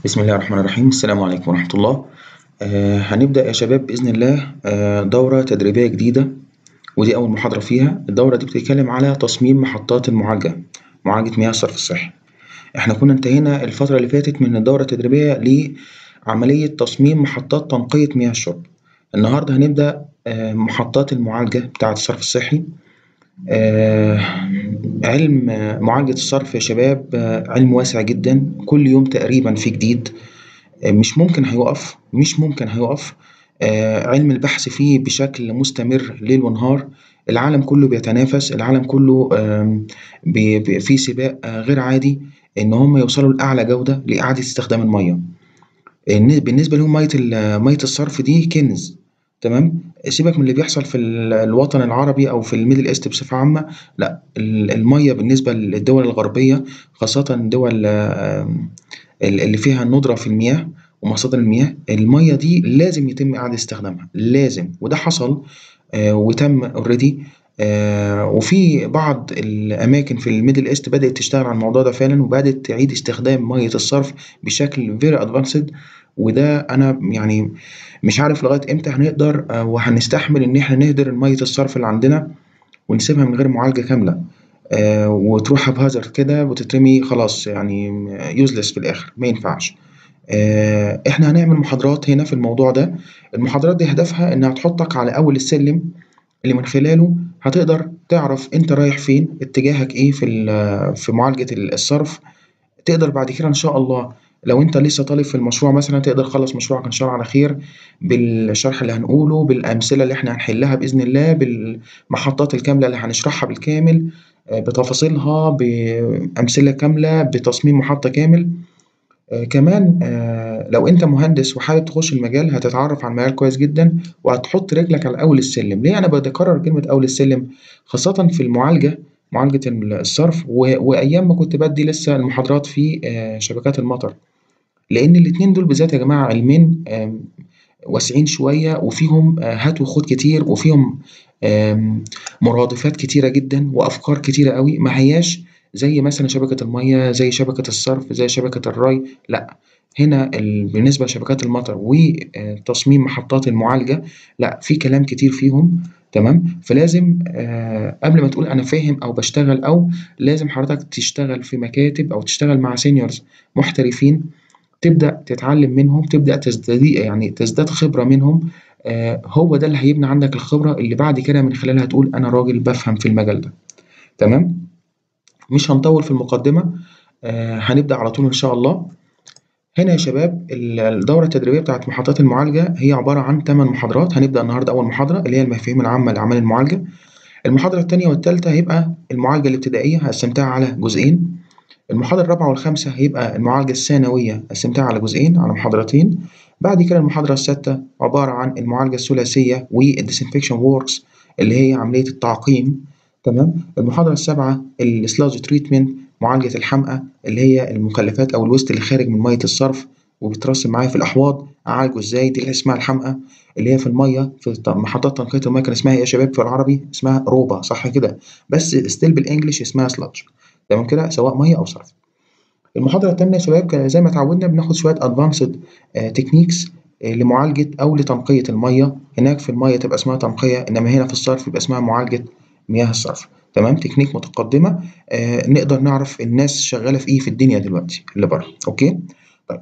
بسم الله الرحمن الرحيم السلام عليكم ورحمة الله آه هنبدأ يا شباب بإذن الله آه دورة تدريبية جديدة ودي أول محاضرة فيها الدورة دي بتتكلم على تصميم محطات المعالجة معالجة مياه الصرف الصحي احنا كنا انتهينا الفترة اللي فاتت من الدورة التدريبية لعملية تصميم محطات تنقية مياه الشرب النهاردة هنبدأ آه محطات المعالجة بتاعة الصرف الصحي آه علم معالجة الصرف يا شباب آه علم واسع جدا كل يوم تقريبا في جديد آه مش ممكن هيقف مش ممكن هيقف علم البحث فيه بشكل مستمر ليل ونهار العالم كله بيتنافس العالم كله في سباق غير عادي إن هم يوصلوا لأعلى جودة لإعادة استخدام المية بالنسبة لهم مية مية الصرف دي كنز تمام سيبك من اللي بيحصل في الوطن العربي او في الميدل ايست بصفه عامه لا الميه بالنسبه للدول الغربيه خاصه الدول اللي فيها ندره في المياه ومصادر المياه الميه دي لازم يتم اعاده استخدامها لازم وده حصل وتم اوريدي وفي بعض الاماكن في الميدل ايست بدات تشتغل على الموضوع ده فعلا وبدات تعيد استخدام ميه الصرف بشكل فيري ادفانسد وده انا يعني مش عارف لغايه امتى هنقدر وهنستحمل ان احنا نهدر ميه الصرف اللي عندنا ونسيبها من غير معالجه كامله وتروح بهازارد كده وتترمي خلاص يعني يوزلس في الاخر ما ينفعش احنا هنعمل محاضرات هنا في الموضوع ده المحاضرات دي هدفها انها تحطك على اول السلم اللي من خلاله هتقدر تعرف انت رايح فين اتجاهك ايه في في معالجه الصرف تقدر بعد كده ان شاء الله لو انت لسه طالب في المشروع مثلا تقدر تخلص مشروعك ان شاء الله على خير بالشرح اللي هنقوله بالامثله اللي احنا هنحلها باذن الله بالمحطات الكامله اللي هنشرحها بالكامل بتفاصيلها بامثله كامله بتصميم محطه كامل كمان لو انت مهندس وحابب تخش المجال هتتعرف على المجال كويس جدا وهتحط رجلك على اول السلم ليه انا بكرر كلمه اول السلم خاصه في المعالجه معالجة الصرف وأيام ما كنت بدي لسه المحاضرات في شبكات المطر لأن الاتنين دول بالذات يا جماعة علمين واسعين شوية وفيهم هات وخد كتير وفيهم مرادفات كتيرة جدا وأفكار كتيرة قوي ما هياش زي مثلا شبكة المية زي شبكة الصرف زي شبكة الري لأ هنا بالنسبة لشبكات المطر وتصميم محطات المعالجة لأ في كلام كتير فيهم تمام فلازم آه قبل ما تقول انا فاهم او بشتغل او لازم حضرتك تشتغل في مكاتب او تشتغل مع سينيورز محترفين تبدا تتعلم منهم تبدا تزداد يعني تزداد خبره منهم آه هو ده اللي هيبني عندك الخبره اللي بعد كده من خلالها تقول انا راجل بفهم في المجال ده تمام مش هنطول في المقدمه آه هنبدا على طول ان شاء الله هنا يا شباب الدورة التدريبية بتاعت محطات المعالجة هي عبارة عن 8 محاضرات هنبدأ النهاردة أول محاضرة اللي هي المفاهيم العامة لأعمال المعالجة المحاضرة التانية والتالتة هيبقى المعالجة الابتدائية هقسمتها على جزئين المحاضرة الرابعة والخامسة هيبقى المعالجة الثانوية قسمتها على جزئين على محاضرتين بعد كده المحاضرة السادسة عبارة عن المعالجة الثلاثية والديسانفكشن ووركس اللي هي عملية التعقيم تمام المحاضرة السابعة السلاج تريتمنت معالجة الحمقى اللي هي المخلفات أو الوسط اللي خارج من مية الصرف وبيترسب معايا في الأحواض أعالجه إزاي دي اللي اسمها الحمقى اللي هي في المية في محطات تنقية المية كان اسمها إيه يا شباب في العربي اسمها روبا صح كده بس ستيل بالإنجلش اسمها سلاج تمام كده سواء مية أو صرف المحاضرة التامنة يا شباب زي ما اتعودنا بناخد شوية أدفانسد تكنيكس لمعالجة أو لتنقية المية هناك في المية تبقى اسمها تنقية إنما هنا في الصرف يبقى اسمها معالجة مياه الصرف تمام تكنيك متقدمه آه نقدر نعرف الناس شغاله في ايه في الدنيا دلوقتي اللي بره اوكي طيب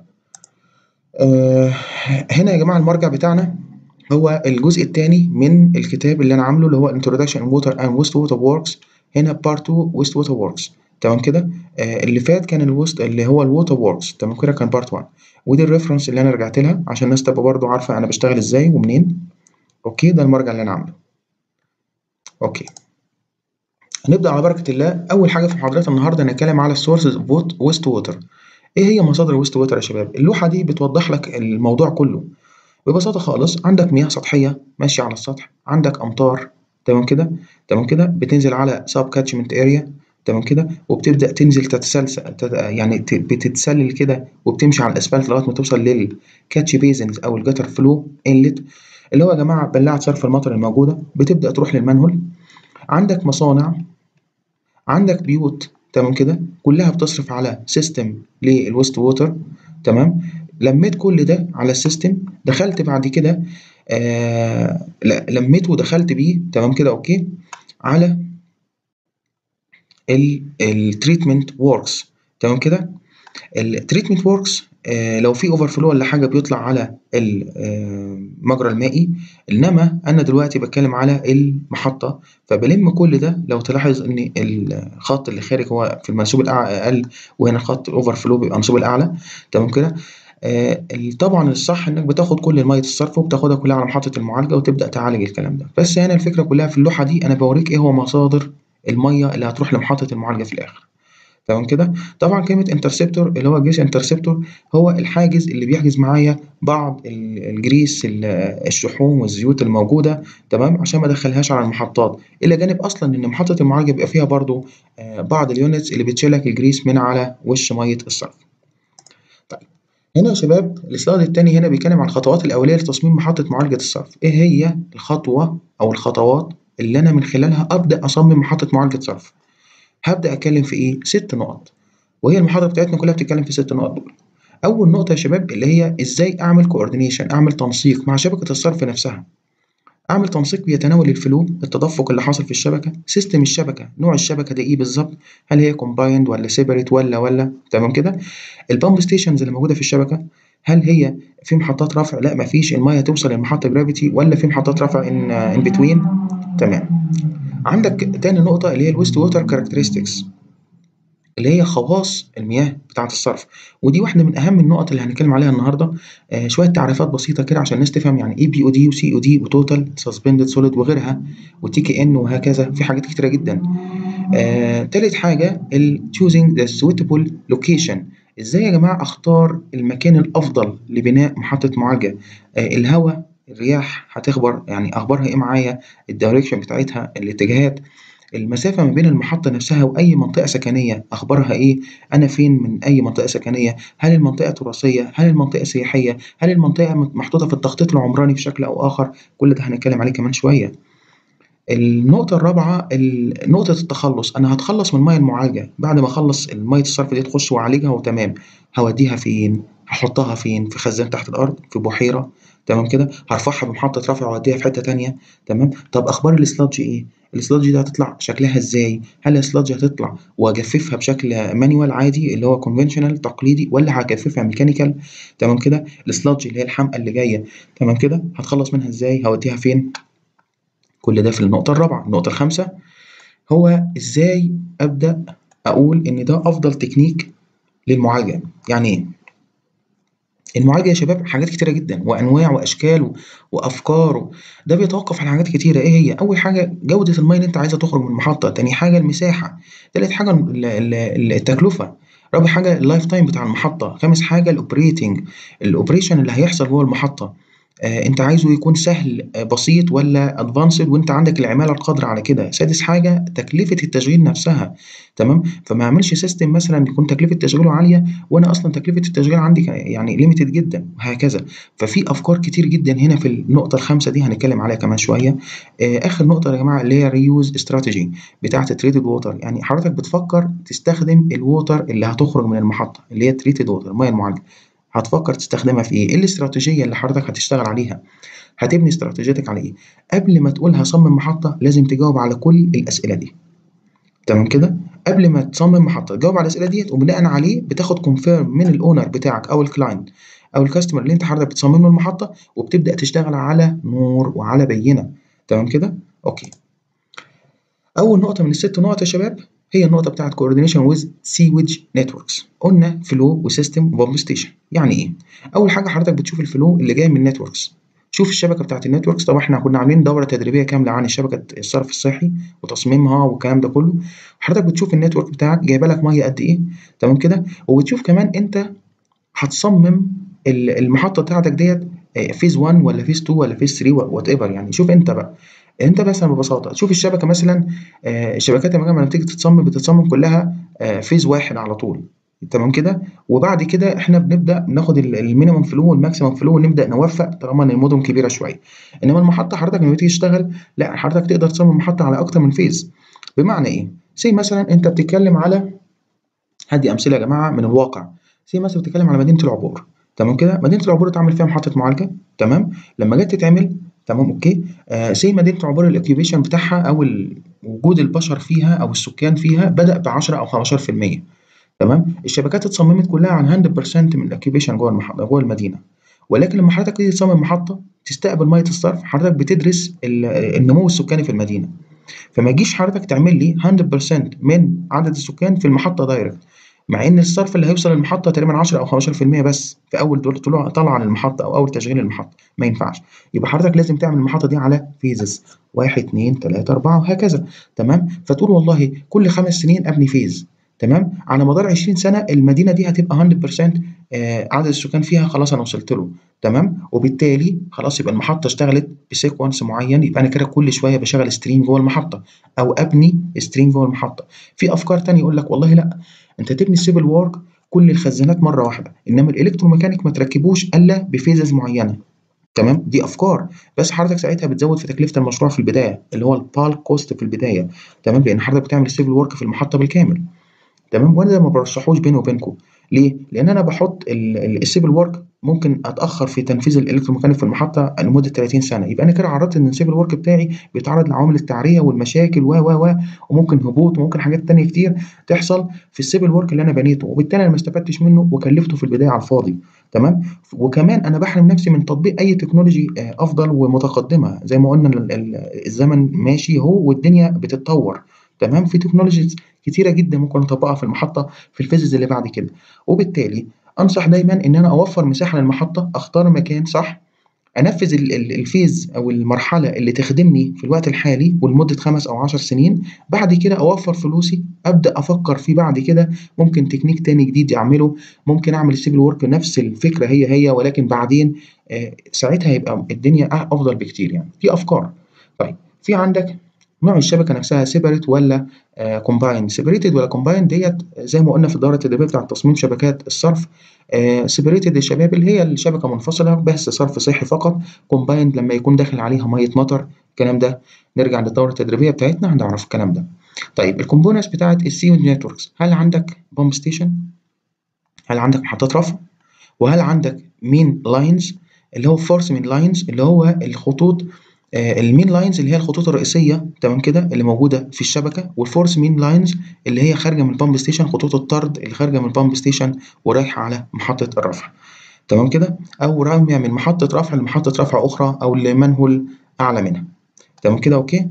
آه هنا يا جماعه المرجع بتاعنا هو الجزء الثاني من الكتاب اللي انا عامله اللي هو Introduction in Water and Wastewater Works هنا Part 2 Wastewater Works تمام كده آه اللي فات كان الوست اللي هو الووتر ووركس تمام كده كان بارت 1 ودي الريفرنس اللي انا رجعت لها عشان الناس تبقى برضو عارفه انا بشتغل ازاي ومنين اوكي ده المرجع اللي انا عامله اوكي هنبدأ على بركة الله أول حاجة في محاضرات النهاردة هنتكلم على السورسز اوف ويست ووتر إيه هي مصادر الويست ووتر يا شباب؟ اللوحة دي بتوضح لك الموضوع كله ببساطة خالص عندك مياه سطحية ماشية على السطح عندك أمطار تمام كده تمام كده بتنزل على سب كاتشمنت اريا تمام كده وبتبدأ تنزل تتسلسل يعني بتتسلل كده وبتمشي على الأسفلت لغاية ما توصل للكاتش بيزنز أو الجتر فلو انلت اللي هو يا جماعة بلاعة صرف المطر الموجودة بتبدأ تروح للمنهول عندك مصانع عندك بيوت تمام كده كلها بتصرف على سيستم للويست ووتر تمام لميت كل ده على السيستم دخلت بعد كده آه لميته ودخلت بيه تمام كده اوكي على التريتمنت وركس تمام كده التريتمنت وركس آه لو في اوفر فلو ولا حاجه بيطلع على المجرى المائي انما انا دلوقتي بتكلم على المحطه فبلم كل ده لو تلاحظ ان الخط اللي خارج هو في المنسوب الاقل وهنا خط الاوفر فلو بيبقى المنسوب الاعلى تمام كده آه طبعا الصح انك بتاخد كل ميه الصرف وبتاخدها كلها على محطه المعالجه وتبدا تعالج الكلام ده بس هنا الفكره كلها في اللوحه دي انا بوريك ايه هو مصادر الميه اللي هتروح لمحطه المعالجه في الاخر تمام كده طبعا كلمه انترسبتور اللي هو الجريس انترسبتور هو الحاجز اللي بيحجز معايا بعض الجريس الشحوم والزيوت الموجوده تمام عشان ما ادخلهاش على المحطات الى جانب اصلا ان محطه المعالجه بيبقى فيها برضو بعض اليونتس اللي بتشيلك الجريس من على وش ميه الصرف طيب هنا يا شباب السلايد التاني هنا بيتكلم عن الخطوات الاوليه لتصميم محطه معالجه الصرف ايه هي الخطوه او الخطوات اللي انا من خلالها ابدا اصمم محطه معالجه صرف هبدا اتكلم في ايه ست نقط وهي المحاضره بتاعتنا كلها بتتكلم في ست نقط دول اول نقطه يا شباب اللي هي ازاي اعمل كوردينيشن اعمل تنسيق مع شبكه الصرف نفسها اعمل تنسيق بيتناول الفلو التدفق اللي حاصل في الشبكه سيستم الشبكه نوع الشبكه ده ايه بالظبط هل هي كومبايند ولا سيبريت ولا ولا تمام كده البامب ستيشنز اللي موجوده في الشبكه هل هي في محطات رفع لا مفيش الميه توصل لمحطه جرافيتي ولا في محطات رفع ان ان بتوين تمام عندك تاني نقطة اللي هي الويست ووتر كاركترستكس اللي هي خواص المياه بتاعة الصرف ودي واحدة من أهم النقط اللي هنتكلم عليها النهاردة آه شوية تعريفات بسيطة كده عشان الناس تفهم يعني إيه بي أو دي وسي أو دي وتوتال سسبندد سوليد وغيرها وتي كي إن وهكذا في حاجات كتيرة جدا آه تالت حاجة ال choosing the suitable location إزاي يا جماعة أختار المكان الأفضل لبناء محطة معالجة آه الهواء الرياح هتخبر يعني اخبارها ايه معايا الدايركشن بتاعتها الاتجاهات المسافة ما بين المحطة نفسها وأي منطقة سكنية أخبارها إيه؟ أنا فين من أي منطقة سكنية؟ هل المنطقة تراثية؟ هل المنطقة سياحية؟ هل المنطقة محطوطة في التخطيط العمراني بشكل أو آخر؟ كل ده هنتكلم عليه كمان شوية. النقطة الرابعة نقطة التخلص أنا هتخلص من المية المعالجة بعد ما أخلص المية الصرف دي تخش وأعالجها وتمام هوديها فين؟ هحطها فين؟ في خزان تحت الأرض؟ في بحيرة؟ تمام كده هرفعها بمحطة رفع وأوديها في حتة تانية تمام طب أخبار السلادج إيه؟ السلادج دي هتطلع شكلها إزاي؟ هل السلادج هتطلع وأجففها بشكل مانيوال عادي اللي هو كونفنشنال تقليدي ولا هجففها ميكانيكال تمام كده؟ السلادج اللي هي الحمقى اللي جاية تمام كده؟ هتخلص منها إزاي؟ هوديها فين؟ كل ده في النقطة الرابعة، النقطة الخامسة هو إزاي أبدأ أقول إن ده أفضل تكنيك للمعالجة، يعني إيه؟ المعالجة يا شباب حاجات كتيرة جدا وأنواع وأشكال وأفكار ده بيتوقف على حاجات كتيرة إيه هي؟ أول حاجة جودة المية اللي أنت عايزها تخرج من المحطة، تاني حاجة المساحة، تالت حاجة التكلفة، رابع حاجة اللايف تايم بتاع المحطة، خامس حاجة الأوبريتنج الأوبريشن اللي هيحصل جوه المحطة آه انت عايزه يكون سهل آه بسيط ولا ادفانسد وانت عندك العماله القادره على كده سادس حاجه تكلفه التشغيل نفسها تمام فما اعملش سيستم مثلا يكون تكلفه تشغيله عاليه وانا اصلا تكلفه التشغيل عندي يعني ليميتد جدا وهكذا ففي افكار كتير جدا هنا في النقطه الخامسه دي هنتكلم عليها كمان شويه آه اخر نقطه يا جماعه اللي هي ريوز استراتيجي بتاعه تريتد ووتر يعني حضرتك بتفكر تستخدم الووتر اللي هتخرج من المحطه اللي هي تريتد ووتر الميه المعالجه هتفكر تستخدمها في ايه؟ ايه الاستراتيجيه اللي حضرتك هتشتغل عليها؟ هتبني استراتيجيتك على ايه؟ قبل ما تقول هصمم محطه لازم تجاوب على كل الاسئله دي. تمام كده؟ قبل ما تصمم محطه تجاوب على الاسئله ديت وبناء عليه بتاخد كونفيرم من الاونر بتاعك او الكلاينت او الكاستمر اللي انت حضرتك بتصمم له المحطه وبتبدا تشتغل على نور وعلى بينه. تمام كده؟ اوكي. اول نقطه من الست نقط يا شباب هي النقطة بتاعت coordination with sewage networks قلنا فلو وسيستم وبامب ستيشن يعني ايه؟ أول حاجة حضرتك بتشوف الفلو اللي جاي من النتوركس شوف الشبكة بتاعت النتوركس طبعا احنا كنا عاملين دورة تدريبية كاملة عن شبكة الصرف الصحي وتصميمها والكلام ده كله حضرتك بتشوف النتورك بتاعك جايبه لك مية قد ايه تمام كده وبتشوف كمان انت هتصمم المحطة بتاعتك ديت فيز 1 ولا فيز 2 ولا فيز 3 وات ايفر يعني شوف انت بقى انت مثلا ببساطه تشوف الشبكه مثلا آه الشبكات يا جماعه لما بتيجي تتصمم بتتصمم كلها آه فيز واحد على طول تمام كده وبعد كده احنا بنبدا ناخد المينيمم فلو والماكسيمم فلو ونبدا نوفق طالما ان المدن كبيره شويه انما المحطه حضرتك لما تيجي تشتغل لا حضرتك تقدر تصمم محطه على اكتر من فيز بمعنى ايه؟ سي مثلا انت بتتكلم على هدي امثله يا جماعه من الواقع سي مثلا بتتكلم على مدينه العبور تمام كده مدينه العبور اتعمل فيها محطه معالجه تمام لما جت تتعمل تمام اوكي آه سي مدينه العبور الاوكيوبيشن بتاعها او وجود البشر فيها او السكان فيها بدا ب 10 او 15% تمام الشبكات اتصممت كلها عن 100% من الاوكيوبيشن جوه المحطه جوه المدينه ولكن لما حضرتك تيجي تصمم محطه تستقبل ميه الصرف حضرتك بتدرس النمو السكاني في المدينه فما تجيش حضرتك تعمل لي 100% من عدد السكان في المحطه دايركت مع ان الصرف اللي هيوصل للمحطه تقريبا 10 او 15% بس في اول دور طلوع طلع عن المحطه او اول تشغيل المحطه ما ينفعش يبقى حضرتك لازم تعمل المحطه دي على فيزز 1 2 3 4 وهكذا تمام فتقول والله كل خمس سنين ابني فيز تمام على مدار 20 سنه المدينه دي هتبقى 100% آه عدد السكان فيها خلاص انا وصلت له تمام وبالتالي خلاص يبقى المحطه اشتغلت بسيكونس معين يبقى انا كده كل شويه بشغل ستريم جوه المحطه او ابني ستريم جوه المحطه في افكار تانية يقول لك والله لا انت تبني السيفل وورك كل الخزانات مره واحده انما الالكتروميكانيك ما تركبوش الا بفيزز معينه تمام دي افكار بس حضرتك ساعتها بتزود في تكلفه المشروع في البدايه اللي هو البال كوست في البدايه تمام لان حضرتك بتعمل السيفل وورك في المحطه بالكامل تمام وانا ده ما برشحوش بيني وبينكم ليه؟ لان انا بحط السيفل وورك ممكن اتاخر في تنفيذ الالكتروميكانيك في المحطه لمده 30 سنه يبقى انا كده عرضت ان السيفل وورك بتاعي بيتعرض لعوامل التعريه والمشاكل و و و وممكن هبوط وممكن حاجات تانية كتير تحصل في السيفل وورك اللي انا بنيته وبالتالي انا ما استفدتش منه وكلفته في البدايه على الفاضي تمام وكمان انا بحرم نفسي من تطبيق اي تكنولوجي افضل ومتقدمه زي ما قلنا الزمن ماشي اهو والدنيا بتتطور تمام في تكنولوجيز كتيره جدا ممكن اطبقها في المحطه في الفيزز اللي بعد كده وبالتالي انصح دايما ان انا اوفر مساحه للمحطه اختار مكان صح انفذ الفيز او المرحله اللي تخدمني في الوقت الحالي ولمده خمس او عشر سنين بعد كده اوفر فلوسي ابدا افكر فيه بعد كده ممكن تكنيك تاني جديد اعمله ممكن اعمل السيفل وورك نفس الفكره هي هي ولكن بعدين آه ساعتها يبقى الدنيا افضل بكتير يعني دي افكار طيب في عندك نوع الشبكه نفسها سيبريت ولا كومباين سيبريتد ولا كومباين ديت زي ما قلنا في الدوره التدريبيه بتاعه تصميم شبكات الصرف سيبريتد يا شباب اللي هي الشبكه منفصله بس صرف صحي فقط كومباين لما يكون داخل عليها ميه مطر الكلام ده نرجع للدوره التدريبيه بتاعتنا هنعرف الكلام ده طيب الكومبوننتس بتاعه السي نتوركس هل عندك بومب ستيشن هل عندك محطات رفع وهل عندك مين لاينز اللي هو فورس مين لاينز اللي هو الخطوط المين لاينز اللي هي الخطوط الرئيسيه تمام كده اللي موجوده في الشبكه والفورس مين لاينز اللي هي خارجه من البامب ستيشن خطوط الطرد اللي خارجه من البامب ستيشن ورايحه على محطه الرفع تمام كده او راميه من محطه رفع لمحطه رفع اخرى او لمنهول اعلى منها تمام كده اوكي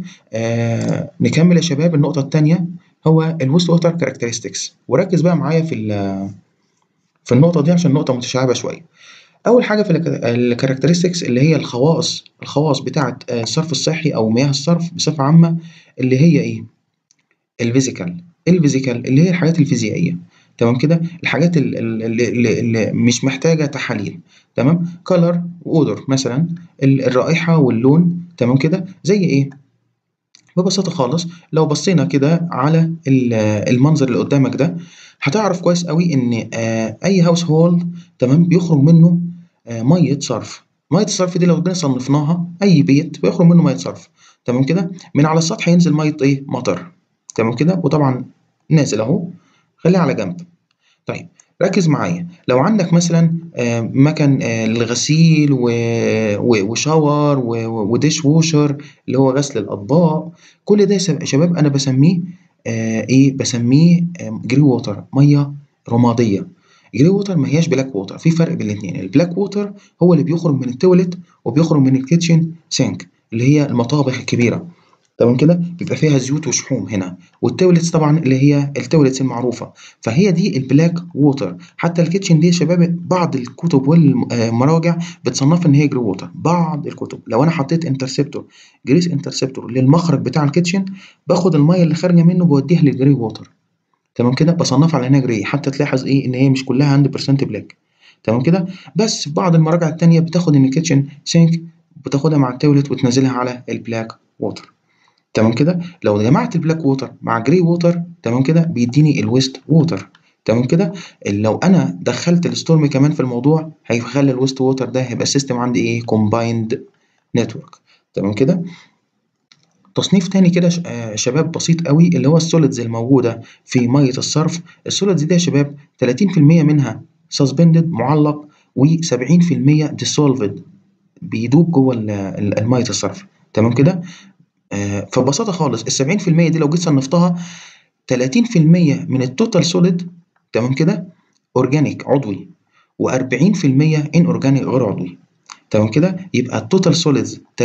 آه نكمل يا شباب النقطه الثانيه هو الويست ووتر كاركترستكس وركز بقى معايا في في النقطه دي عشان نقطه متشعبه شويه اول حاجه في الكاركترستكس اللي هي الخواص الخواص بتاعه الصرف الصحي او مياه الصرف بصفه عامه اللي هي ايه الفيزيكال الفيزيكال اللي هي الحاجات الفيزيائيه تمام كده الحاجات اللي, اللي, اللي مش محتاجه تحاليل تمام كولر واودر مثلا الرائحه واللون تمام كده زي ايه ببساطه خالص لو بصينا كده على المنظر اللي قدامك ده هتعرف كويس قوي ان اي هاوس هولد تمام بيخرج منه ميه صرف ميه الصرف دي لو جينا صنفناها اي بيت بيخرج منه ميه صرف تمام كده من على السطح ينزل ميه ايه مطر تمام كده وطبعا نازل اهو خليها على جنب طيب ركز معايا لو عندك مثلا مكن للغسيل وشاور وديش ووشر اللي هو غسل الاطباق كل ده يا شباب انا بسميه ايه بسميه جري ووتر ميه رماديه جري ووتر ما هياش بلاك ووتر في فرق بين الاثنين البلاك ووتر هو اللي بيخرج من التويلت وبيخرج من الكيتشن سينك اللي هي المطابخ الكبيره تمام كده بيبقى فيها زيوت وشحوم هنا والتويلتس طبعا اللي هي التويلتس المعروفه فهي دي البلاك ووتر حتى الكيتشن دي يا شباب بعض الكتب والمراجع بتصنفها ان هي جري ووتر بعض الكتب لو انا حطيت انترسبتور جريس انترسبتور للمخرج بتاع الكيتشن باخد الميه اللي خارجه منه بوديها للجري ووتر تمام كده بصنفها على انها جري حتى تلاحظ ايه ان هي مش كلها 100% بلاك تمام كده بس بعض المراجع التانية بتاخد ان الكيتشن سينك بتاخدها مع التويلت وتنزلها على البلاك ووتر تمام كده لو جمعت البلاك ووتر مع جري ووتر تمام كده بيديني الويست ووتر تمام كده لو انا دخلت الستورم كمان في الموضوع هيخلي الويست ووتر ده هيبقى السيستم عندي ايه كومبايند نتورك تمام كده تصنيف تاني كده شباب بسيط قوي اللي هو السوليدز الموجودة في مية الصرف السوليدز دي يا شباب 30% منها suspended معلق و70% dissolved بيدوب جوه الميه الصرف تمام كده آه فببساطه خالص ال 70% دي لو جيت صنفتها 30% من التوتال سوليد تمام كده اورجانيك عضوي و40% ان اورجانيك غير عضوي تمام كده يبقى التوتال سوليدز 30%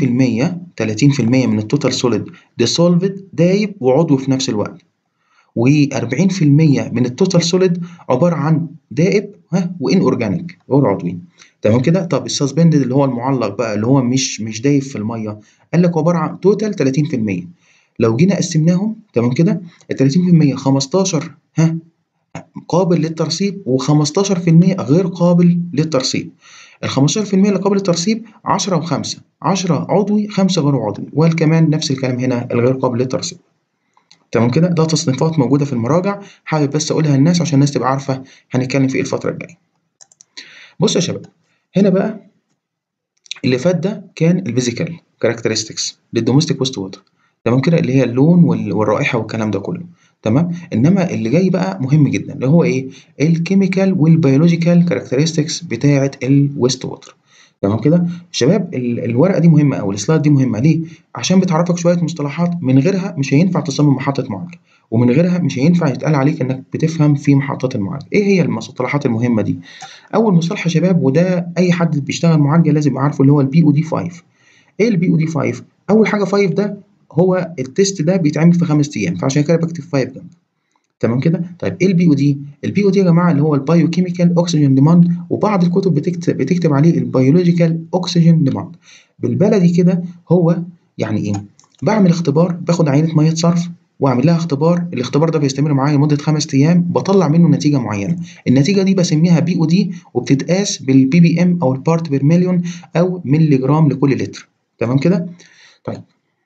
30% من التوتال سوليد ديسولفد دايب وعضوي في نفس الوقت و40% من التوتال سوليد عباره عن دائب ها وان اورجانيك غير عضوي تمام كده طب السسبندد اللي هو المعلق بقى اللي هو مش مش دايب في الميه قال لك عباره عن توتال 30% لو جينا قسمناهم تمام كده ال 30% 15 ها قابل للترسيب و15% غير قابل للترسيب ال 15% اللي قابل للترسيب 10 و5 10 عضوي 5 غير عضوي وكمان نفس الكلام هنا الغير قابل للترسيب تمام كده ده تصنيفات موجوده في المراجع حابب بس اقولها للناس عشان الناس تبقى عارفه هنتكلم في ايه الفتره الجايه بصوا يا شباب هنا بقى اللي فات ده كان الفيزيكال كاركترستكس للدوميستيك ويست ووتر تمام كده اللي هي اللون والرائحه والكلام ده كله تمام انما اللي جاي بقى مهم جدا اللي هو ايه الكيميكال والبيولوجيكال كاركترستكس بتاعه الويست ووتر تمام كده شباب الورقه دي مهمه او السلايد دي مهمه ليه عشان بتعرفك شويه مصطلحات من غيرها مش هينفع تصمم محطه معالجه ومن غيرها مش هينفع يتقال عليك انك بتفهم في محطات المعالجه ايه هي المصطلحات المهمه دي اول مصطلح يا شباب وده اي حد بيشتغل معالجه لازم يبقى عارفه اللي هو البي او دي 5 ايه البي او دي 5 اول حاجه 5 ده هو التيست ده بيتعمل في خمس ايام فعشان كده بكتب 5 جنب تمام كده طيب ايه البي او دي البي او دي يا جماعه اللي هو البايو كيميكال اوكسجين ديماند وبعض الكتب بتكتب بتكتب عليه البيولوجيكال اوكسجين ديماند بالبلدي كده هو يعني ايه بعمل اختبار باخد عينه ميه صرف واعمل لها اختبار الاختبار ده بيستمر معايا لمده خمس ايام بطلع منه نتيجه معينه النتيجه دي بسميها بي او دي وبتتقاس بالبي بي ام او البارت بير مليون او ملي جرام لكل لتر تمام كده طيب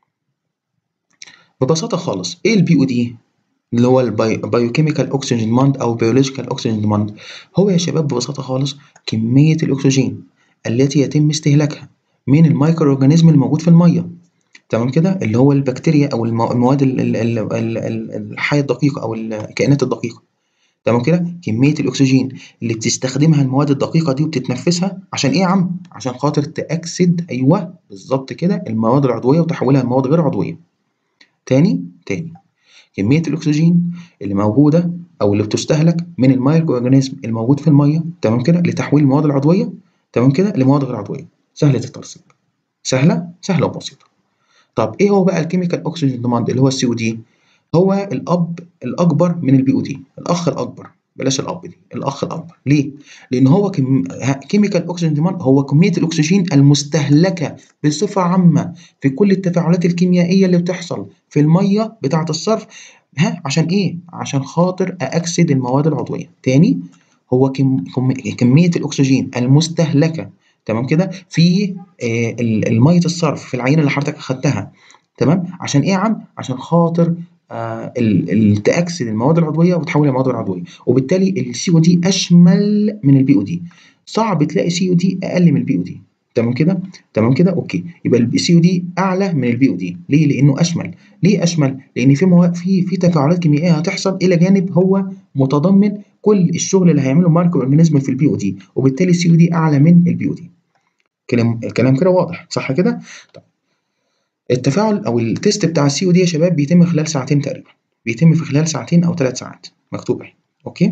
ببساطه خالص ايه البي او دي اللي هو البايوكيميكال اوكسجين ديماند او بيولوجيكال اوكسجين ديماند هو يا شباب ببساطه خالص كميه الاكسجين التي يتم استهلاكها من الميكرو اورجانيزم الموجود في الميه تمام كده اللي هو البكتيريا او المواد الحيه الدقيقه او الكائنات الدقيقه تمام كده كميه الاكسجين اللي بتستخدمها المواد الدقيقه دي وبتتنفسها عشان ايه يا عم عشان خاطر تاكسد ايوه بالظبط كده المواد العضويه وتحولها لمواد غير عضويه تاني تاني كميه الاكسجين اللي موجوده او اللي بتستهلك من المايكرو اورجانيزم الموجود في الميه تمام كده لتحويل المواد العضويه تمام كده لمواد غير عضويه سهله الترسيب سهله سهله وبسيطه طب ايه هو بقى الكيميكال اوكسجين ديماند اللي هو السي او دي هو الاب الاكبر من البي او دي الاخ الاكبر بلاش الاب دي الاخ الاكبر ليه لان هو كيميكال اوكسجين ديماند هو كميه الاكسجين المستهلكه بصفه عامه في كل التفاعلات الكيميائيه اللي بتحصل في الميه بتاعه الصرف ها عشان ايه عشان خاطر اكسد المواد العضويه تاني هو كم كميه الاكسجين المستهلكه تمام كده في آه الميه الصرف في العينه اللي حضرتك اخدتها تمام عشان ايه يا عم عشان خاطر آه تاكسد المواد العضويه وتحولها لمواد عضويه وبالتالي السي او دي اشمل من البي او دي صعب تلاقي سي او دي اقل من البي او دي تمام كده تمام كده اوكي يبقى السي او دي اعلى من البي او دي ليه لانه اشمل ليه اشمل لان في مواد في في تفاعلات كيميائيه هتحصل الى جانب هو متضمن كل الشغل اللي هيعمله مايكرو اورجانيزم في البي او دي وبالتالي السي او دي اعلى من البي او دي كلام الكلام كده واضح صح كده طيب التفاعل او التيست بتاع السي او دي يا شباب بيتم خلال ساعتين تقريبا بيتم في خلال ساعتين او ثلاث ساعات مكتوب اهي اوكي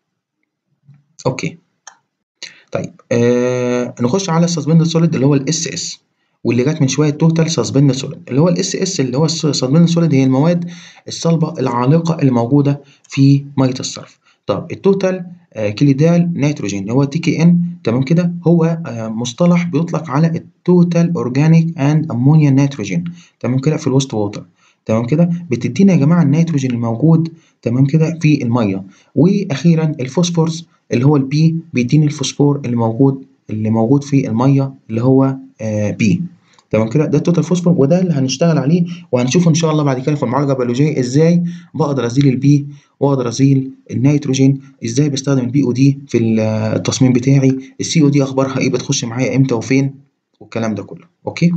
اوكي طيب آه نخش على السسبندد سوليد اللي هو الاس اس واللي جت من شويه توتال سسبندد سوليد اللي هو الاس اس اللي هو السسبندد سوليد هي المواد الصلبه العالقه اللي موجوده في ميه الصرف طب التوتال آه كليدال نيتروجين اللي هو تي كي ان تمام كده هو آه مصطلح بيطلق على التوتال اورجانيك اند امونيا نيتروجين تمام كده في الوست ووتر تمام كده بتدينا يا جماعه النيتروجين الموجود تمام كده في الميه واخيرا الفوسفورس اللي هو البي بيديني الفوسفور اللي موجود اللي موجود في الميه اللي هو آه بي تمام كده ده التوتال فوسفور وده اللي هنشتغل عليه وهنشوف ان شاء الله بعد كده في المعالجه البيولوجيه ازاي بقدر ازيل البي واقدر ازيل النيتروجين ازاي بستخدم البي او دي في التصميم بتاعي السي او دي اخبارها ايه بتخش معايا امتى وفين والكلام ده كله اوكي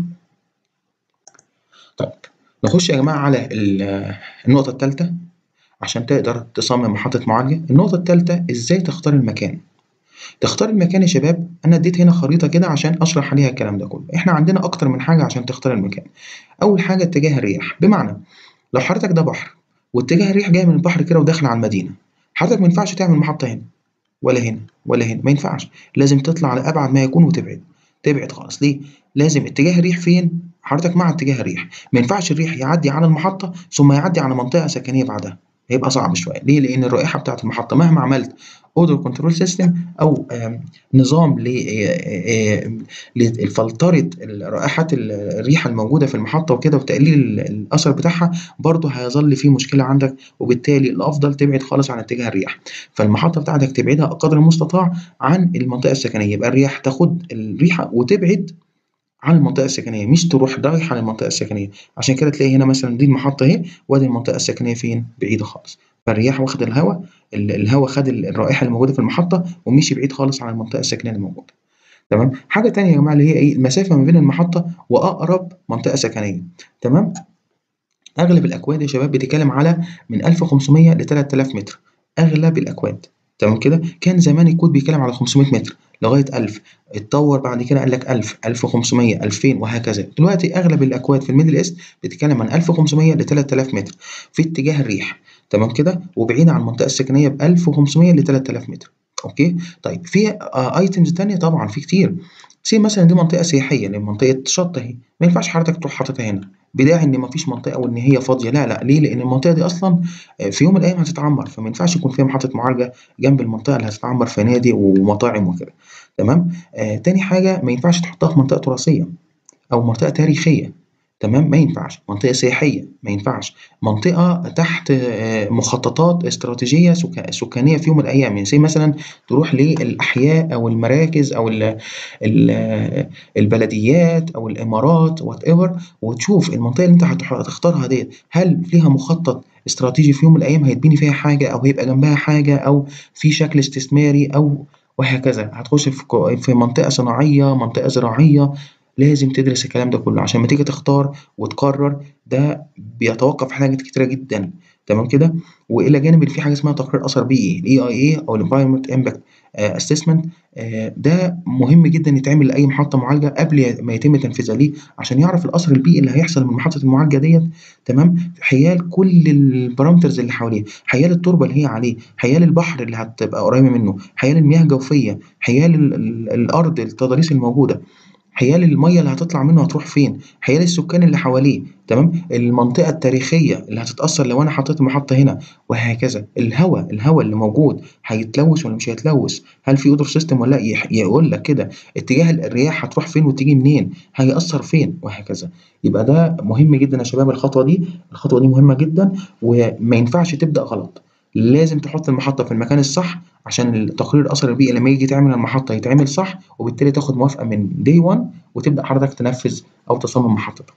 طيب نخش يا جماعه على النقطه الثالثه عشان تقدر تصمم محطه معالجه النقطه الثالثه ازاي تختار المكان تختار المكان يا شباب أنا اديت هنا خريطة كده عشان أشرح عليها الكلام ده كله إحنا عندنا أكتر من حاجة عشان تختار المكان أول حاجة اتجاه الرياح بمعنى لو حضرتك ده بحر واتجاه الريح جاي من البحر كده وداخل على المدينة حضرتك ما ينفعش تعمل محطة هنا ولا هنا ولا هنا ما ينفعش لازم تطلع لأبعد ما يكون وتبعد تبعد خالص ليه؟ لازم اتجاه الريح فين؟ حضرتك مع اتجاه الريح ما ينفعش الريح يعدي على المحطة ثم يعدي على منطقة سكنية بعدها هيبقى صعب شوية ليه؟ لأن الرائحة بتاعة المحطة مهما عملت اودر كنترول سيستم او آم، نظام لفلتره رائحه الريحه الموجوده في المحطه وكده وتقليل ال- الاثر بتاعها برضه هيظل في مشكله عندك وبالتالي الافضل تبعد خالص عن اتجاه الرياح فالمحطه بتاعتك تبعدها قدر المستطاع عن المنطقه السكنيه يبقى الرياح تاخد الريحه وتبعد عن المنطقة السكنية مش تروح رايح على المنطقة السكنية عشان كده تلاقي هنا مثلا دي المحطة اهي وادي المنطقة السكنية فين بعيدة خالص فالرياح واخد الهواء ال- الهواء خد ال- الرائحة الموجودة في المحطة ومشي بعيد خالص عن المنطقة السكنية اللي موجودة تمام حاجة تانية يا جماعة اللي هي ايه المسافة ما بين المحطة وأقرب منطقة سكنية تمام أغلب الأكواد يا شباب بتتكلم على من 1500 ل 3000 متر أغلب الأكواد تمام كده كان زمان الكود بيتكلم على 500 متر لغاية 1000 اتطور بعد كده قال لك 1000 1500 2000 وهكذا دلوقتي أغلب الأكواد في الميدل إيست بتتكلم من 1500 ل 3000 متر في اتجاه الريح تمام كده وبعيد عن المنطقة السكنية ب 1500 ل 3000 متر اوكي طيب في ايتمز تانية طبعا في كتير سي مثلا دي منطقة سياحية اللي منطقة شط اهي ما ينفعش حضرتك تروح حاططها هنا بداعي ان مفيش منطقة وان هي فاضية لا لا ليه لان المنطقة دي اصلا في يوم من الايام هتتعمر فما ينفعش يكون فيها محطة معالجة جنب المنطقة اللي هتتعمر فنادق ومطاعم وكده تمام آه تاني حاجة ما ينفعش تحطها في منطقة تراثية او منطقة تاريخية تمام ما ينفعش منطقة سياحية ما ينفعش منطقة تحت آه، مخططات استراتيجية سكا- سكانية في يوم من الأيام يعني زي مثلا تروح للأحياء أو المراكز أو ال ال البلديات أو الإمارات وات ايفر وتشوف المنطقة اللي أنت هتح- هتختارها ديت هل فيها مخطط استراتيجي في يوم من الأيام هيتبني فيها حاجة أو هيبقى جنبها حاجة أو في شكل استثماري أو وهكذا هتخش في كو- في منطقة صناعية منطقة زراعية لازم تدرس الكلام ده كله عشان ما تيجي تختار وتقرر ده بيتوقف على حاجات كتيرة جدا تمام كده والى جانب ان في حاجه اسمها تقرير اثر بيئي الاي اي اي او الانفايرمنت امباكت اسسمنت ده مهم جدا يتعمل لاي محطه معالجه قبل ما يتم تنفيذها ليه عشان يعرف الاثر البيئي اللي هيحصل من محطه المعالجه ديت تمام حيال كل البارامترز اللي حواليه حيال التربه اللي هي عليه حيال البحر اللي هتبقى قريبه منه حيال المياه الجوفيه حيال ال- ال- الارض التضاريس الموجوده حيال المية اللي هتطلع منه هتروح فين حيال السكان اللي حواليه تمام المنطقة التاريخية اللي هتتأثر لو أنا حطيت محطة هنا وهكذا الهواء الهواء اللي موجود هيتلوث ولا مش هيتلوث هل في اودر سيستم ولا لا يح- يقول لك كده اتجاه الرياح هتروح فين وتيجي منين هيأثر فين وهكذا يبقى ده مهم جدا يا شباب الخطوة دي الخطوة دي مهمة جدا وما ينفعش تبدأ غلط لازم تحط المحطة في المكان الصح عشان التقرير الأثر البيئي لما يجي تعمل المحطة يتعمل صح وبالتالي تاخد موافقة من دي 1 وتبدأ حضرتك تنفذ أو تصمم محطتك.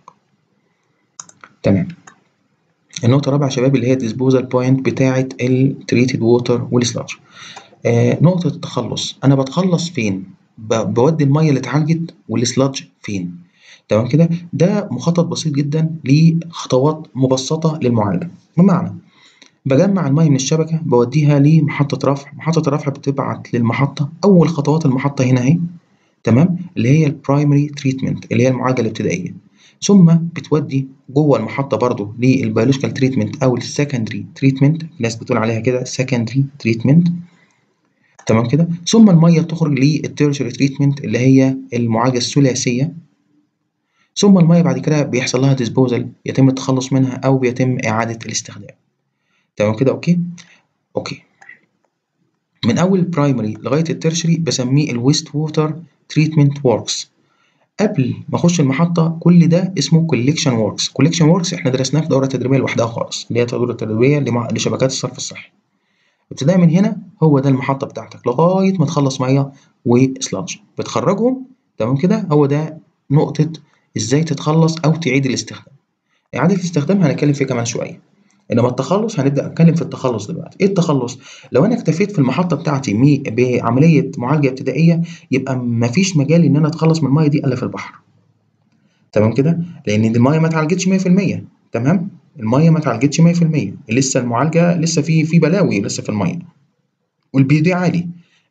تمام. النقطة الرابعة يا شباب اللي هي disposal point بتاعة ال treated water والsludge. آه نقطة التخلص أنا بتخلص فين؟ ب- بودي المية اللي اتعالجت والسلادج فين؟ تمام كده؟ ده مخطط بسيط جدا لخطوات مبسطة للمعالجة. بمعنى بجمع المية من الشبكة بوديها لمحطة رفع، محطة الرفع بتبعت للمحطة أول خطوات المحطة هنا أهي تمام اللي هي البرايمري تريتمنت اللي هي المعالجة الابتدائية ثم بتودي جوه المحطة برضو للبيولوجيكال تريتمنت أو السكندري تريتمنت ناس بتقول عليها كده سكندري تريتمنت تمام كده ثم المية بتخرج للتيرشري تريتمنت اللي هي المعالجة الثلاثية ثم المية بعد كده بيحصل لها ديسبوزال يتم التخلص منها أو بيتم إعادة الاستخدام تمام كده أوكي أوكي من أول البرايمري لغاية الترشري بسميه الويست ووتر تريتمنت وركس قبل ما اخش المحطه كل ده اسمه كوليكشن وركس كوليكشن وركس احنا درسناه في دوره تدريبيه لوحدها خالص اللي هي الدوره التدريبيه لمع- لشبكات الصرف الصحي ابتداء من هنا هو ده المحطه بتاعتك لغايه ما تخلص ميه وسلادج بتخرجهم تمام كده هو ده نقطه ازاي تتخلص او تعيد الاستخدام اعاده الاستخدام هنتكلم فيه كمان شويه انما التخلص هنبدا نتكلم في التخلص دلوقتي ايه التخلص لو انا اكتفيت في المحطه بتاعتي مي- بعمليه معالجه ابتدائيه يبقى مفيش مجال ان انا اتخلص من الميه دي الا في البحر تمام كده لان دي الميه ما اتعالجتش 100% تمام الميه ما اتعالجتش 100% لسه المعالجه لسه في في بلاوي لسه في الميه والبي دي عالي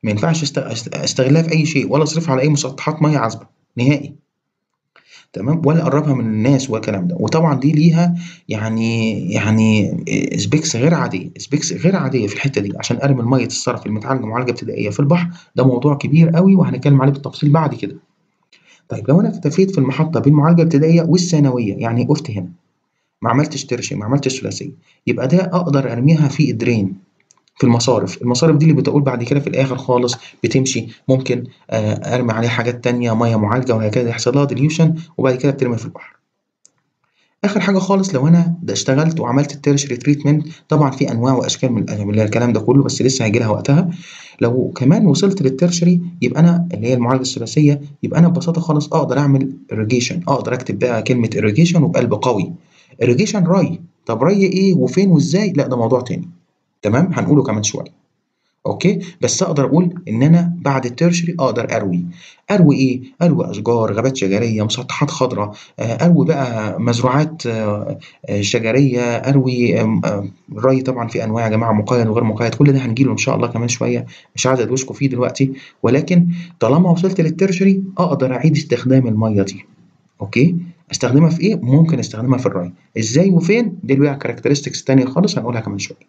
ما ينفعش است- است- استغلها في اي شيء ولا اصرفها على اي مسطحات ميه عذبه نهائي تمام ولا اقربها من الناس والكلام ده وطبعا دي ليها يعني يعني سبيكس غير عاديه سبيكس غير عاديه في الحته دي عشان ارمي الميه الصرف المتعالجه معالجه ابتدائيه في البحر ده موضوع كبير قوي وهنتكلم عليه بالتفصيل بعد كده طيب لو انا اكتفيت في المحطه بالمعالجه الابتدائيه والثانويه يعني وقفت هنا ما عملتش ترشي ما عملتش ثلاثيه يبقى ده اقدر ارميها في الدرين في المصارف المصارف دي اللي بتقول بعد كده في الاخر خالص بتمشي ممكن آه، ارمي عليها حاجات تانية ميه معالجه وهكذا يحصل لها ديليوشن وبعد كده بترمي في البحر اخر حاجه خالص لو انا ده اشتغلت وعملت التيرشري تريتمنت طبعا في انواع واشكال من من الكلام ده كله بس لسه هيجي لها وقتها لو كمان وصلت للتيرشري يبقى انا اللي هي المعالجه الثلاثيه يبقى انا ببساطه خالص اقدر اعمل irrigation اقدر اكتب بقى كلمه irrigation وبقلب قوي irrigation ري طب ري ايه وفين وازاي لا ده موضوع تاني تمام هنقوله كمان شويه اوكي بس اقدر اقول ان انا بعد الترشري اقدر اروي اروي ايه اروي اشجار غابات شجريه مسطحات خضراء آه، اروي بقى مزروعات آه، آه، شجريه اروي آم، آم، الري طبعا في انواع يا جماعه مقيد وغير مقيد كل ده هنجيله ان شاء الله كمان شويه مش عايز ادوشكم فيه دلوقتي ولكن طالما وصلت للترشري اقدر اعيد استخدام الميه دي اوكي استخدمها في ايه ممكن استخدمها في الري ازاي وفين دي بقى كاركترستكس تانية خالص هنقولها كمان شويه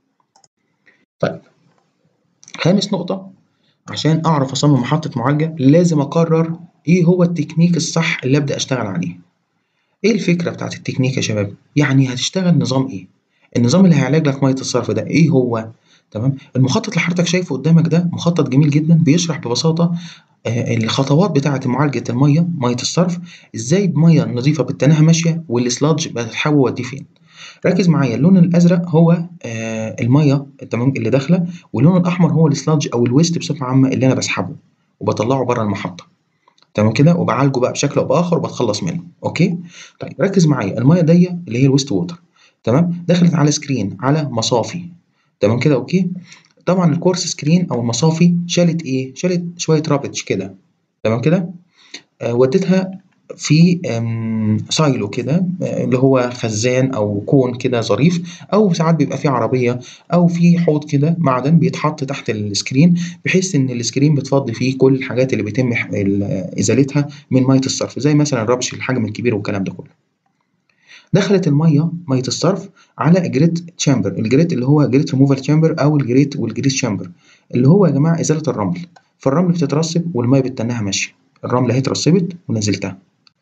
طيب خامس نقطة عشان أعرف أصمم محطة معالجة لازم أقرر إيه هو التكنيك الصح اللي أبدأ أشتغل عليه. إيه الفكرة بتاعت التكنيك يا شباب؟ يعني هتشتغل نظام إيه؟ النظام اللي هيعالج لك مية الصرف ده إيه هو؟ تمام؟ المخطط اللي حضرتك شايفه قدامك ده مخطط جميل جدا بيشرح ببساطة آه، الخطوات بتاعة معالجة المية مية الصرف إزاي بمية نظيفة بالتناهى ماشية والسلادج بتحول وديه فين. ركز معايا اللون الازرق هو آه الميه تمام اللي داخله واللون الاحمر هو السلادج او الويست بصفه عامه اللي انا بسحبه وبطلعه بره المحطه تمام كده وبعالجه بقى بشكل او باخر وبتخلص منه اوكي طيب ركز معايا الميه دي اللي هي الويست ووتر تمام دخلت على سكرين على مصافي تمام كده اوكي طبعا الكورس سكرين او المصافي شالت ايه شالت شويه رابتش كده تمام كده آه وديتها في آم، سايلو كده آه، اللي هو خزان او كون كده ظريف او ساعات بيبقى فيه عربيه او في حوض كده معدن بيتحط تحت السكرين بحيث ان السكرين بتفضي فيه كل الحاجات اللي بيتم ح- ال- ازالتها من ميه الصرف زي مثلا الربش الحجم الكبير والكلام ده كله دخلت الميه ميه الصرف على جريت تشامبر الجريت اللي هو جريت ريموفال تشامبر او الجريت والجريت تشامبر اللي هو يا جماعه ازاله الرمل فالرمل بتترسب والميه بتتناها ماشيه الرمله اهي اترسبت ونزلتها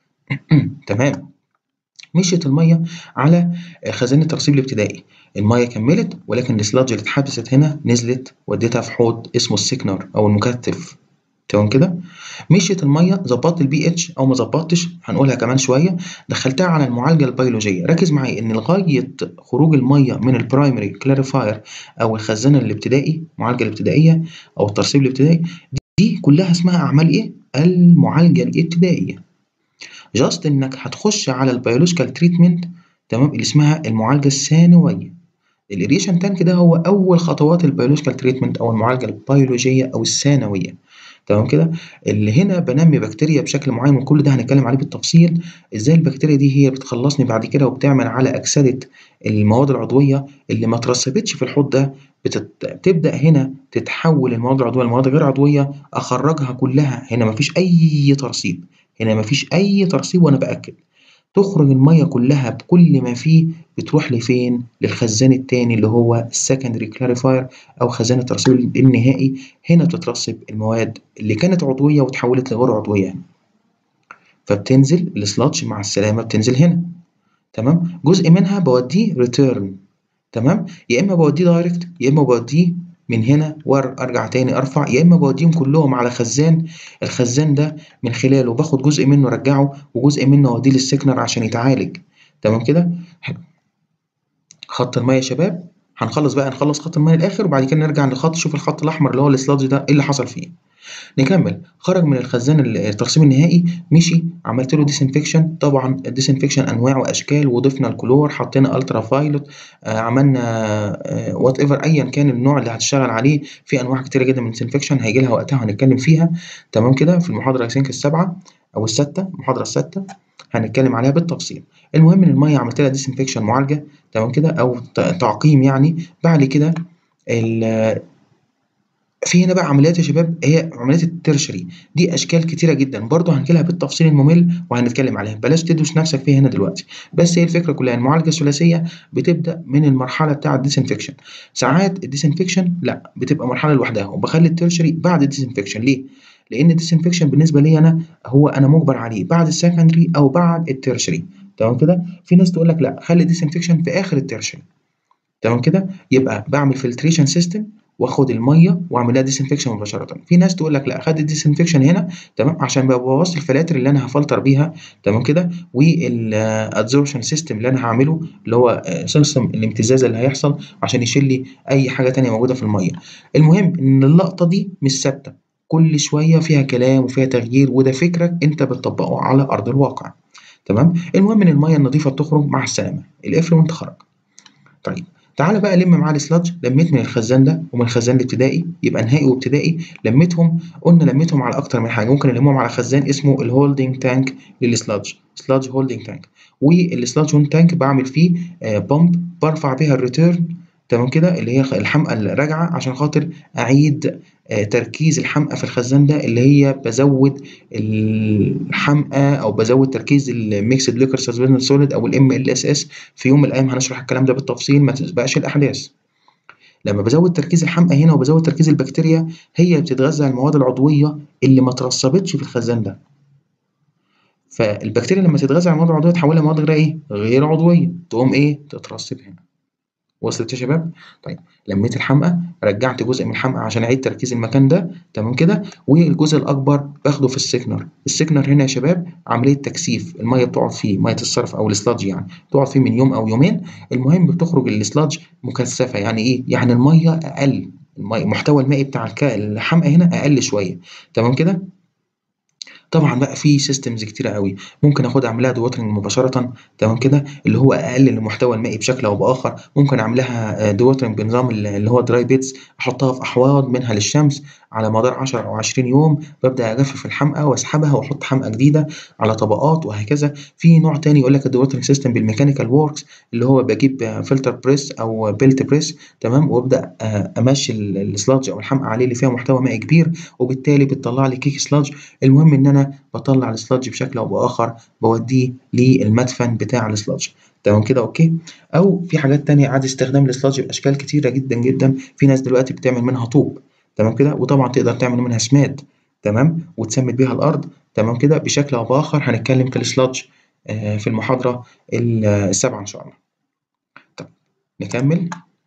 تمام مشيت الميه على خزان الترسيب الابتدائي الميه كملت ولكن السلادج اللي اتحبست هنا نزلت وديتها في حوض اسمه السيكنر او المكثف تمام كده مشيت الميه ظبطت البي اتش او ما ظبطتش هنقولها كمان شويه دخلتها على المعالجه البيولوجيه ركز معايا ان لغايه خروج الميه من البرايمري كلاريفاير او الخزان الابتدائي المعالجه الابتدائيه او الترسيب الابتدائي دي كلها اسمها اعمال ايه المعالجه الابتدائيه جاست انك هتخش على البيولوجيكال تريتمنت تمام اللي اسمها المعالجه الثانويه الاريشن تانك ده هو اول خطوات البيولوجيكال تريتمنت او المعالجه البيولوجيه او الثانويه تمام كده اللي هنا بنمي بكتيريا بشكل معين وكل ده هنتكلم عليه بالتفصيل ازاي البكتيريا دي هي بتخلصني بعد كده وبتعمل على اكسده المواد العضويه اللي ما ترسبتش في الحوض ده بتت... بتبدا هنا تتحول المواد العضويه لمواد غير عضويه اخرجها كلها هنا مفيش اي ترسيب هنا مفيش اي ترسيب وانا باكد تخرج الميه كلها بكل ما فيه بتروح لفين للخزان التاني اللي هو السكندري كلاريفاير او خزان الترسيب النهائي هنا بتترسب المواد اللي كانت عضويه وتحولت لغير عضويه فبتنزل السلاتش مع السلامه بتنزل هنا تمام جزء منها بوديه ريتيرن تمام يا اما بوديه دايركت يا اما بوديه من هنا وارجع تاني ارفع يا اما بوديهم كلهم على خزان الخزان ده من خلاله باخد جزء منه ارجعه وجزء منه اوديه للسكنر عشان يتعالج تمام كده حلو خط الميه يا شباب هنخلص بقى نخلص خط الميه الاخر وبعد كده نرجع لخط شوف الخط الاحمر اللي هو السلادج ده ايه اللي حصل فيه نكمل خرج من الخزان الترسيب النهائي مشي عملت له ديسانفكشن طبعا الديسانفكشن انواع واشكال وضفنا الكلور حطينا الترا فايلوت آه عملنا آه وات ايفر ايا كان النوع اللي هتشتغل عليه في انواع كتيره جدا من الديسانفكشن هيجي لها وقتها هنتكلم فيها تمام كده في المحاضره سينك السابعه او السادسه المحاضره السادسه هنتكلم عليها بالتفصيل المهم ان الميه عملت لها ديسانفكشن معالجه تمام كده او تعقيم يعني بعد كده في هنا بقى عمليات يا شباب هي عمليات الترشري دي اشكال كتيره جدا برضه هنجيلها بالتفصيل الممل وهنتكلم عليها بلاش تدوس نفسك فيها هنا دلوقتي بس هي الفكره كلها المعالجه الثلاثيه بتبدا من المرحله بتاعه الديسانفكشن ساعات الديسانفكشن لا بتبقى مرحله لوحدها وبخلي الترشري بعد الديسانفكشن ليه لان الديسانفكشن بالنسبه لي انا هو انا مجبر عليه بعد السكندري او بعد الترشري تمام كده في ناس تقول لك لا خلي الديسانفكشن في اخر الترشري تمام كده يبقى بعمل فلتريشن سيستم واخد الميه واعمل لها ديسانفكشن مباشره في ناس تقول لك لا خد الديسانفكشن هنا تمام عشان ما بوظش الفلاتر اللي انا هفلتر بيها تمام كده والادزوربشن سيستم اللي انا هعمله اللي هو سيستم الامتزاز اللي هيحصل عشان يشيل لي اي حاجه تانية موجوده في الميه المهم ان اللقطه دي مش ثابته كل شويه فيها كلام وفيها تغيير وده فكرك انت بتطبقه على ارض الواقع تمام المهم ان الميه النظيفه بتخرج مع السلامه القفل وانت خرج طيب تعالى بقى لم معاه السلادج لميت من الخزان ده ومن الخزان الابتدائي يبقى نهائي وابتدائي لميتهم قلنا لميتهم على اكتر من حاجه ممكن نلمهم على خزان اسمه الهولدنج تانك للسلادج سلادج هولدنج تانك والسلادج هولدنج تانك بعمل فيه بامب برفع بيها الريتيرن تمام كده اللي هي الحمقى الراجعه عشان خاطر اعيد تركيز الحمقى في الخزان ده اللي هي بزود الحمقى او بزود تركيز الميكسد ليكر سسبنشن سوليد او الام ال اس اس في يوم من الايام هنشرح الكلام ده بالتفصيل ما تسبقش الاحداث لما بزود تركيز الحمقى هنا وبزود تركيز البكتيريا هي بتتغذى على المواد العضويه اللي ما ترسبتش في الخزان ده فالبكتيريا لما تتغذى على المواد العضويه تحولها لمواد غير ايه غير عضويه تقوم ايه تترسب هنا وصلت يا شباب؟ طيب لميت الحمقى رجعت جزء من الحمقى عشان اعيد تركيز المكان ده تمام كده والجزء الاكبر باخده في السكنر السكنر هنا يا شباب عمليه تكثيف الميه بتقعد فيه ميه الصرف او السلادج يعني تقعد فيه من يوم او يومين المهم بتخرج السلادج مكثفه يعني ايه يعني الميه اقل المية المحتوى المائي بتاع الحمقى هنا اقل شويه تمام كده طبعا بقى في سيستمز كتيره قوي ممكن اخد اعملها دواترنج مباشره تمام كده اللي هو اقلل المحتوى المائي بشكل او باخر ممكن اعملها دواترنج بنظام اللي هو دراي بيتس احطها في احواض منها للشمس على مدار 10 او 20 يوم ببدا اجفف الحمقى واسحبها واحط حمقى جديده على طبقات وهكذا في نوع تاني يقول لك الدواترنج سيستم بالميكانيكال ووركس اللي هو بجيب فلتر بريس او بيلت بريس تمام وابدا امشي السلاج او الحمقى عليه اللي فيها محتوى مائي كبير وبالتالي بتطلع لي كيك سلاج المهم ان انا بطلع السلادج بشكل او باخر بوديه للمدفن بتاع السلادج تمام كده اوكي او في حاجات تانية اعاده استخدام السلادج باشكال كتيره جدا جدا في ناس دلوقتي بتعمل منها طوب تمام كده وطبعا تقدر تعمل منها سماد تمام وتسمد بيها الارض تمام كده بشكل او باخر هنتكلم في السلادج آه في المحاضره السابعه ان شاء الله طب نكمل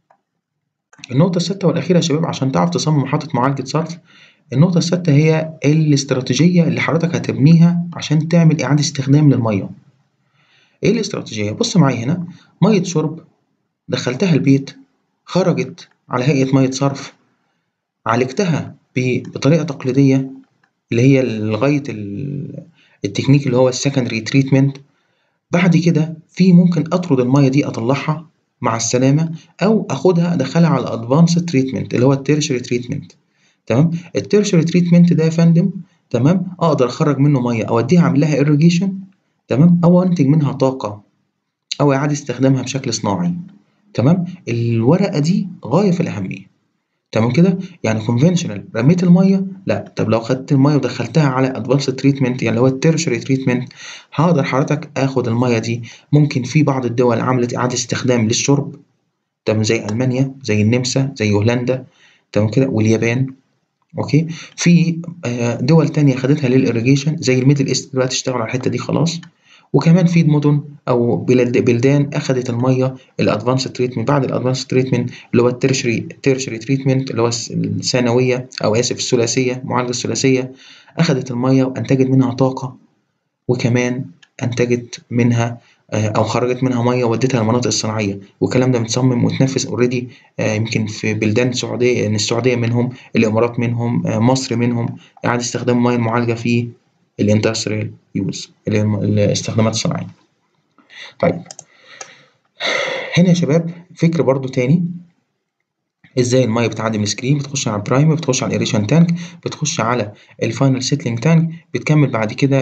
النقطه السادسه والاخيره يا شباب عشان تعرف تصمم محطه معالجه صرف النقطة السادسة هي الاستراتيجية اللي حضرتك هتبنيها عشان تعمل إعادة استخدام للمية. إيه الاستراتيجية؟ بص معايا هنا مية شرب دخلتها البيت خرجت على هيئة مية صرف عالجتها بطريقة تقليدية اللي هي لغاية التكنيك اللي هو السكندري تريتمنت بعد كده في ممكن أطرد المية دي أطلعها مع السلامة أو أخدها أدخلها على الأدفانس تريتمنت اللي هو التيرشري تريتمنت تمام التيرشري تريتمنت ده يا فندم تمام اقدر اخرج منه ميه اوديها اعمل لها irrigation تمام او انتج منها طاقه او اعاده استخدامها بشكل صناعي تمام الورقه دي غايه في الاهميه تمام كده يعني كونفنشنال رميت الميه لا طب لو خدت الميه ودخلتها على ادفانس تريتمنت يعني اللي هو التيرشري تريتمنت هقدر حضرتك اخد الميه دي ممكن في بعض الدول عملت اعاده استخدام للشرب تمام زي المانيا زي النمسا زي هولندا تمام كده واليابان اوكي في دول تانية خدتها للإريجيشن زي الميدل ايست دلوقتي اشتغلوا على الحتة دي خلاص وكمان في مدن او بلاد بلدان اخذت الميه الادفانس تريتمنت بعد الادفانس تريتمنت اللي هو التيرشري تيرشري تريتمنت اللي هو الثانويه او اسف الثلاثيه المعالجه الثلاثيه اخذت الميه وانتجت منها طاقه وكمان انتجت منها او خرجت منها ميه وديتها للمناطق الصناعيه والكلام ده متصمم وتنفذ اوريدي يمكن في بلدان السعوديه ان السعوديه منهم الامارات منهم مصر منهم اعاده استخدام الميه المعالجه في الاندستريال يوز الاستخدامات الصناعيه طيب هنا يا شباب فكر برضو تاني ازاي الميه بتعدي من السكرين بتخش على البرايمر بتخش على الايريشن تانك بتخش على الفاينل سيتلينج تانك بتكمل بعد كده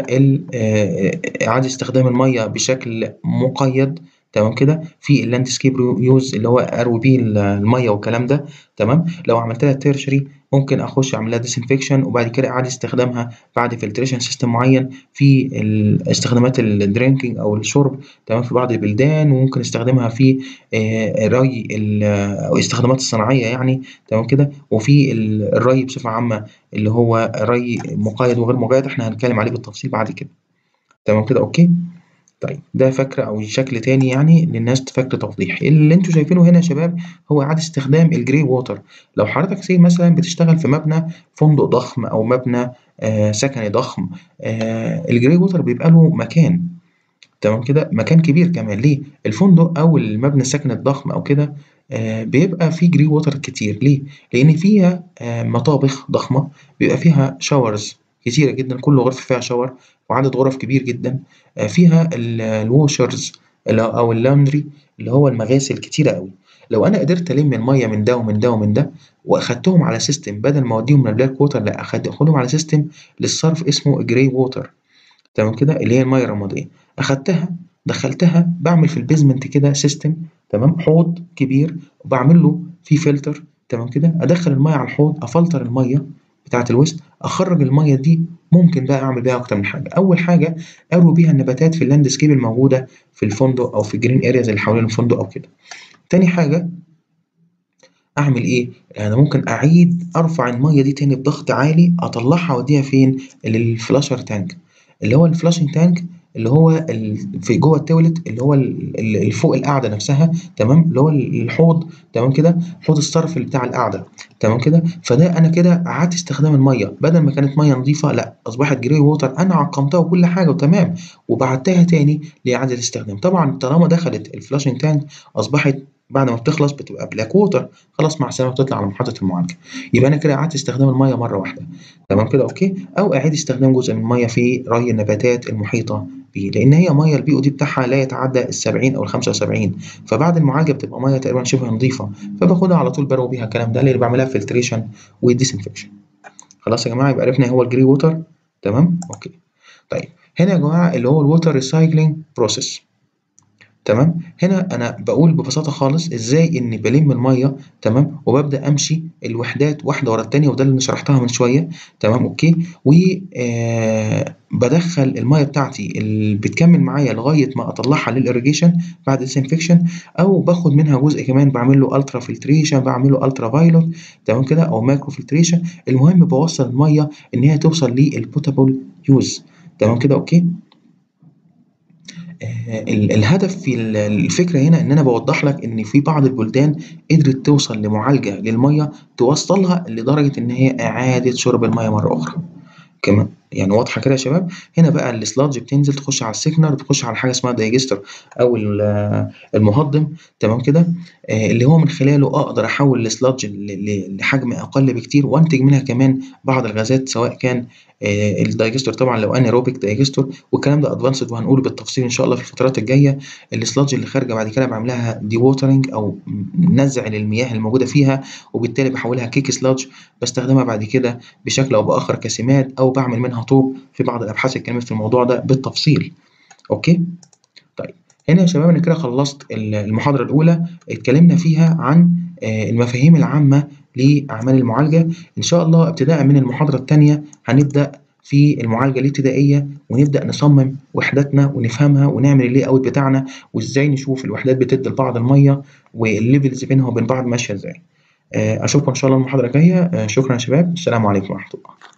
اعاده استخدام الميه بشكل مقيد تمام كده في اللاندسكيب يوز اللي هو اروي بيه الميه والكلام ده تمام لو عملت لها تيرشري ممكن اخش اعمل لها ديسانفكشن وبعد كده اعاده استخدامها بعد فلتريشن سيستم معين في ال- استخدامات الدرينكينج او الشرب تمام في بعض البلدان وممكن استخدمها في آه، ري ال- او استخدامات الصناعيه يعني تمام كده وفي ال- الري بصفه عامه اللي هو ري مقيد وغير مقيد احنا هنتكلم عليه بالتفصيل بعد كده تمام كده اوكي طيب ده فكرة أو شكل تاني يعني للناس فكر توضيحي اللي انتوا شايفينه هنا يا شباب هو إعادة استخدام الجري ووتر لو حضرتك سي مثلا بتشتغل في مبنى فندق ضخم أو مبنى آه سكني ضخم آه الجري ووتر بيبقى له مكان تمام كده مكان كبير كمان ليه الفندق أو المبنى السكني الضخم أو كده آه بيبقى فيه جري ووتر كتير ليه لأن فيها آه مطابخ ضخمة بيبقى فيها شاورز كتيرة جدا كل غرفة فيها شاور وعدد غرف كبير جدا آه، فيها الووشرز او اللاندري اللي هو المغاسل كتيرة قوي لو انا قدرت الم الميه من ده ومن ده ومن ده واخدتهم على سيستم بدل ما اوديهم من البلاك ووتر لا أخد- اخدهم على سيستم للصرف اسمه جراي ووتر تمام كده اللي هي الميه الرماديه اخدتها دخلتها بعمل في البيزمنت كده سيستم تمام حوض كبير وبعمل له فيه فلتر تمام كده ادخل الميه على الحوض افلتر الميه بتاعه الويست اخرج الميه دي ممكن بقى اعمل بيها اكتر من حاجه اول حاجه اروي بيها النباتات في اللاندسكيب الموجوده في الفندق او في الجرين ارياز اللي حوالين الفندق او كده تاني حاجه اعمل ايه انا ممكن اعيد ارفع الميه دي تاني بضغط عالي اطلعها اوديها فين للفلاشر تانك اللي هو الفلاشنج تانك اللي هو ال- في جوه التويلت اللي هو ال- ال- اللي فوق القاعده نفسها تمام اللي هو الحوض تمام كده حوض الصرف اللي بتاع القاعده تمام كده فده انا كده اعدت استخدام الميه بدل ما كانت ميه نظيفه لا اصبحت جري ووتر انا عقمتها وكل حاجه وتمام وبعتها تاني لاعاده الاستخدام طبعا طالما دخلت الفلاشنج تانك اصبحت بعد ما بتخلص بتبقى بلاك ووتر خلاص مع السلامه بتطلع على محطه المعالجه يبقى انا كده اعدت استخدام الميه مره واحده تمام كده اوكي او اعيد استخدام جزء من الميه في ري النباتات المحيطه بيه لان هي ميه البي او دي بتاعها لا يتعدى ال 70 او ال 75 فبعد المعالجه بتبقى ميه تقريبا شبه نظيفه فباخدها على طول بروي بيها الكلام ده اللي بعملها فلتريشن وديسانفكشن خلاص يا جماعه يبقى عرفنا هو الجري ووتر تمام اوكي طيب هنا يا جماعه اللي هو الووتر ريسايكلينج بروسيس تمام هنا انا بقول ببساطه خالص ازاي اني بلم الميه تمام وببدا امشي الوحدات واحده ورا التانيه وده اللي شرحتها من شويه تمام اوكي و آه بدخل الميه بتاعتي اللي بتكمل معايا لغايه ما اطلعها للاريجيشن بعد ديسانفكشن او باخد منها جزء كمان بعمل له الترا فلتريشن بعمل له الترا فايلوت تمام كده او مايكرو فلتريشن المهم بوصل الميه ان هي توصل للبوتابل يوز تمام كده اوكي آه، ال- الهدف في ال- الفكرة هنا إن أنا بوضح لك إن في بعض البلدان قدرت توصل لمعالجة للمية توصلها لدرجة إن هي إعادة شرب المية مرة أخرى كمان يعني واضحة كده يا شباب هنا بقى السلادج بتنزل تخش على السيكنر تخش على حاجة اسمها دايجستر أو ال- المهضم تمام كده آه، اللي هو من خلاله أقدر أحول السلادج ل- ل- لحجم أقل بكتير وأنتج منها كمان بعض الغازات سواء كان آه، الدايجستور طبعا لو انيروبيك دايجستور والكلام ده ادفانسد وهنقوله بالتفصيل ان شاء الله في الفترات الجايه السلادج اللي خارجه بعد كده بعملها دي ووترنج او نزع للمياه الموجوده فيها وبالتالي بحولها كيك سلادج بستخدمها بعد كده بشكل او باخر كسمات او بعمل منها طوب في بعض الابحاث اللي اتكلمت في الموضوع ده بالتفصيل اوكي طيب هنا يا شباب انا كده خلصت المحاضره الاولى اتكلمنا فيها عن آه، المفاهيم العامه لاعمال المعالجه ان شاء الله ابتداء من المحاضره الثانيه هنبدا في المعالجه الابتدائيه ونبدا نصمم وحداتنا ونفهمها ونعمل اللي اوت بتاعنا وازاي نشوف الوحدات بتدي لبعض الميه والليفلز بينها وبين بعض ماشيه ازاي آه، اشوفكم ان شاء الله المحاضره الجايه آه، شكرا يا شباب السلام عليكم ورحمه الله